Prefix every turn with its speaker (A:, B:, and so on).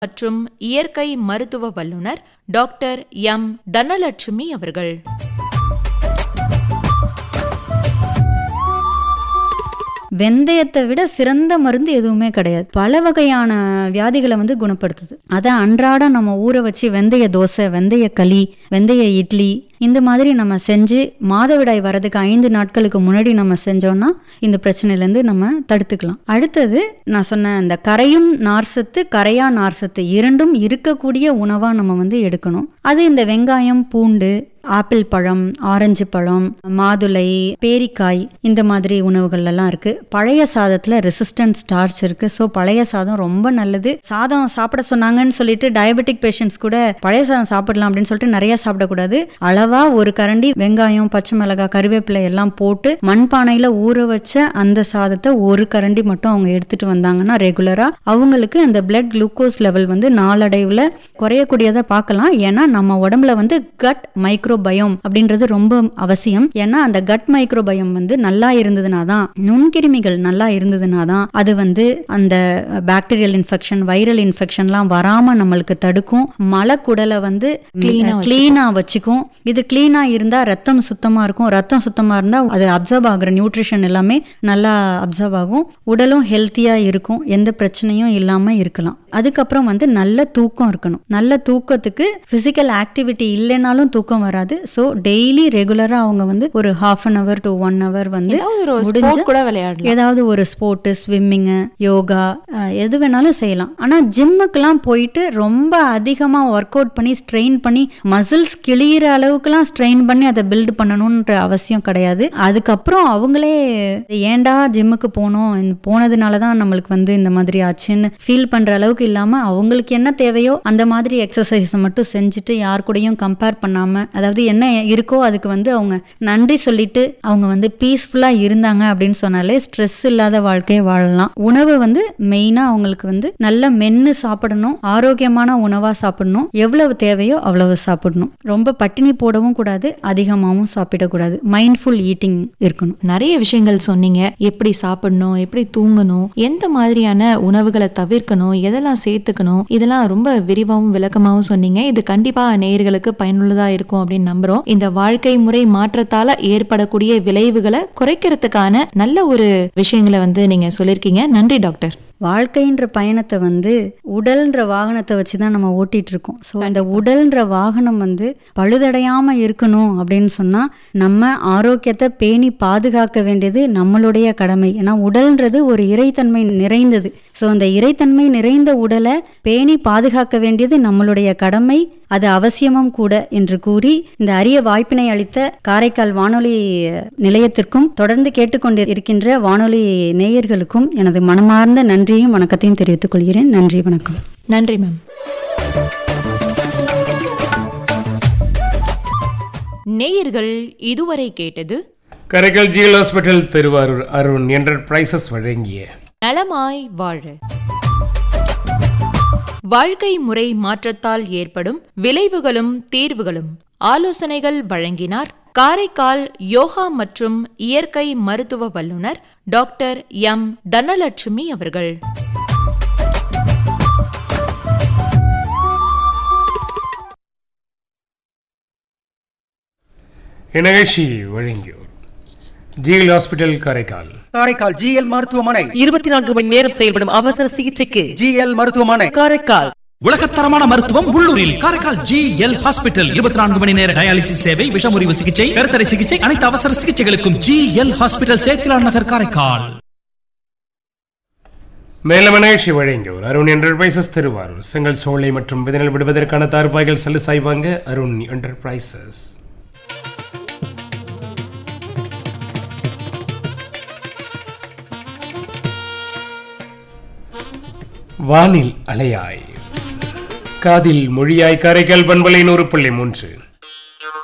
A: மற்றும் இயற்கை மருத்துவ வல்லுநர் டாக்டர் எம் தனலட்சுமி அவர்கள்
B: வெந்தயத்தை விட சிறந்த மருந்து எதுவுமே கிடையாது பல வகையான வியாதிகளை வந்து குணப்படுத்துது அதை அன்றாடம் நம்ம ஊற வச்சு வெந்தய தோசை வெந்தய களி வெந்தய இட்லி இந்த மாதிரி நம்ம செஞ்சு மாதவிடாய் வரதுக்கு ஐந்து நாட்களுக்கு முன்னாடி நம்ம செஞ்சோம்னா இந்த பிரச்சனையிலேருந்து நம்ம தடுத்துக்கலாம் அடுத்தது நான் சொன்ன இந்த கரையும் நார்சத்து கரையா நார்சத்து இரண்டும் இருக்கக்கூடிய உணவாக நம்ம வந்து எடுக்கணும் அது இந்த வெங்காயம் பூண்டு ஆப்பிள் பழம் ஆரஞ்சு பழம் மாதுளை பேரிக்காய் இந்த மாதிரி உணவுகள் எல்லாம் இருக்கு பழைய சாதத்துல ரெசிஸ்டன்ட் ஸ்டார்ச் இருக்கு ஸோ பழைய சாதம் ரொம்ப நல்லது சாதம் சாப்பிட சொன்னாங்கன்னு சொல்லிட்டு டயபெட்டிக் பேஷண்ட்ஸ் கூட பழைய சாதம் சாப்பிடலாம் அப்படின்னு சொல்லிட்டு நிறைய சாப்பிடக்கூடாது அளவா ஒரு கரண்டி வெங்காயம் பச்சை மிளகாய் கருவேப்பிலை எல்லாம் போட்டு மண்பானையில ஊற வச்ச அந்த சாதத்தை ஒரு கரண்டி மட்டும் அவங்க எடுத்துட்டு வந்தாங்கன்னா ரெகுலரா அவங்களுக்கு அந்த பிளட் குளுக்கோஸ் லெவல் வந்து நாளடைவுல குறையக்கூடியதை பார்க்கலாம் ஏன்னா நம்ம உடம்புல வந்து கட் மைக்ரோபயம் அப்படின்றது ரொம்ப அவசியம் ஏன்னா அந்த கட் மைக்ரோபயம் வந்து நல்லா இருந்ததுனா தான் நுண்கிருமிகள் நல்லா இருந்ததுனா தான் அது வந்து அந்த பாக்டீரியல் இன்ஃபெக்ஷன் வைரல் இன்ஃபெக்ஷன்லாம் வராம நம்மளுக்கு தடுக்கும் மலக்குடலை வந்து
A: Clean-ஆ
B: கிளீனா வச்சுக்கும் இது கிளீனா இருந்தா ரத்தம் சுத்தமா இருக்கும் ரத்தம் சுத்தமா இருந்தா அது அப்சர்வ் ஆகுற நியூட்ரிஷன் எல்லாமே நல்லா அப்சர்வ் ஆகும் உடலும் ஹெல்த்தியா இருக்கும் எந்த பிரச்சனையும் இல்லாம இருக்கலாம் அதுக்கப்புறம் வந்து நல்ல தூக்கம் இருக்கணும் நல்ல தூக்கத்துக்கு பிசிக்கல் ஆக்டிவிட்டி இல்லைனாலும் தூக்கம் வராது ஸோ டெய்லி ரெகுலரா அவங்க வந்து ஒரு half an hour to one hour வந்து
A: ஏதாவது ஒரு
B: முடிஞ்ச
A: ஸ்போர்ட் கூட விளையாடலாம்
B: ஏதாவது ஒரு ஸ்போர்ட்டு ஸ்விம்மிங்கு யோகா அஹ், எது வேணாலும் செய்யலாம் ஆனால் ஜிம்முக்கெல்லாம் போயிட்டு ரொம்ப அதிகமாக ஒர்க் அவுட் பண்ணி ஸ்ட்ரெயின் பண்ணி மசில்ஸ் கிளியிற அளவுக்குலாம் ஸ்ட்ரெயின் பண்ணி அதை பில்ட் பண்ணணுன்ற அவசியம் கிடையாது அதுக்கப்புறம் அவங்களே ஏன்டா ஜிம்முக்கு போனோம் இந்த போனதுனால தான் நம்மளுக்கு வந்து இந்த மாதிரி ஆச்சுன்னு ஃபீல் பண்ணுற அளவுக்கு இல்லாமல் அவங்களுக்கு என்ன தேவையோ அந்த மாதிரி எக்ஸசைஸை மட்டும் செஞ்சுட்டு யார் கூடயும் கம்பேர் பண்ணாமல் அதாவது என்ன இருக்கோ அதுக்கு வந்து அவங்க நன்றி சொல்லிட்டு அவங்க வந்து பீஸ்ஃபுல்லாக இருந்தாங்க அப்படின்னு சொன்னாலே ஸ்ட்ரெஸ் இல்லாத வாழ்க்கையை வாழலாம் உணவு வந்து மெயினாக அவங்களுக்கு வந்து நல்ல மென்று சாப்பிடணும் ஆரோக்கியமான உணவாக சாப்பிடணும் எவ்வளவு தேவையோ அவ்வளவு சாப்பிடணும் ரொம்ப பட்டினி போடவும் கூடாது அதிகமாகவும் சாப்பிடக்கூடாது மைண்ட்ஃபுல் ஈட்டிங் இருக்கணும்
A: நிறைய விஷயங்கள் சொன்னீங்க எப்படி சாப்பிடணும் எப்படி தூங்கணும் எந்த மாதிரியான உணவுகளை தவிர்க்கணும் எதெல்லாம் சேர்த்துக்கணும் இதெல்லாம் ரொம்ப விரிவாகவும் விளக்கமாகவும் சொன்னீங்க இது கண்டிப்பா நேயர்களுக்கு பயனுள்ளதா இருக்கும் அப்படின்னு நம்புறோம் இந்த வாழ்க்கை முறை மாற்றத்தால ஏற்படக்கூடிய விளைவுகளை குறைக்கிறதுக்கான நல்ல ஒரு விஷயங்களை வந்து நீங்க சொல்லியிருக்கீங்க நன்றி டாக்டர்
B: வாழ்க்கைன்ற பயணத்தை வந்து உடல்ன்ற வாகனத்தை வச்சு தான் நம்ம ஓட்டிட்டு இருக்கோம் ஸோ அந்த உடல்ன்ற வாகனம் வந்து பழுதடையாம இருக்கணும் அப்படின்னு சொன்னா நம்ம ஆரோக்கியத்தை பேணி பாதுகாக்க வேண்டியது நம்மளுடைய கடமை ஏன்னா உடல்ன்றது ஒரு இறைத்தன்மை நிறைந்தது ஸோ அந்த இறைத்தன்மை நிறைந்த உடலை பேணி பாதுகாக்க வேண்டியது நம்மளுடைய கடமை அது அவசியமும் கூட என்று கூறி இந்த அரிய வாய்ப்பினை அளித்த காரைக்கால் வானொலி நிலையத்திற்கும் தொடர்ந்து கேட்டுக்கொண்டு இருக்கின்ற வானொலி நேயர்களுக்கும் எனது மனமார்ந்த நன்றியும் வணக்கத்தையும் தெரிவித்துக் கொள்கிறேன் நன்றி வணக்கம்
A: நன்றி மேம் நேயர்கள் இதுவரை கேட்டது
C: Karaikal GL hospital Thiruvarur Arun enterprises வழங்கிய
A: நலமாய் வாழ வாழ்க்கை முறை மாற்றத்தால் ஏற்படும் விளைவுகளும் தீர்வுகளும் ஆலோசனைகள் வழங்கினார் காரைக்கால் யோகா மற்றும் இயற்கை மருத்துவ வல்லுநர் டாக்டர் எம் தனலட்சுமி அவர்கள்
C: இந்நிகழ்ச்சி வழங்கியோர் GL hospital Karaikal
D: Karaikal GL மருத்துவமனை
E: இருபத்தி நான்கு மணி நேரம் செயல்படும் அவசர சிகிச்சைக்கு
D: ஜிஎல் மருத்துவமனை
E: காரைக்கால்
F: உலகத்தரமான மருத்துவம் உள்ளூரில் காரைக்கால் ஜி எல் ஹாஸ்பிட்டல் இருபத்தி நான்கு மணி நேர டயாலிசிஸ் சேவை விஷமுறிவு சிகிச்சை கருத்தடை சிகிச்சை அனைத்து அவசர சிகிச்சைகளுக்கும் ஜி எல் ஹாஸ்பிட்டல் சேத்திலான் நகர் காரைக்கால்
C: மேலும் நிகழ்ச்சி வழங்கியோர் அருண் என்டர்பிரைசஸ் திருவாரூர் செங்கல் சோலை மற்றும் விதனல் விடுவதற்கான தார்பாய்கள் செல்லு சாய்வாங்க அருண் என்டர்பிரைசஸ் வானில் அலையாய் காதில் மொழியாய் காரைக்கால் பண்பலை நூறு புள்ளி மூன்று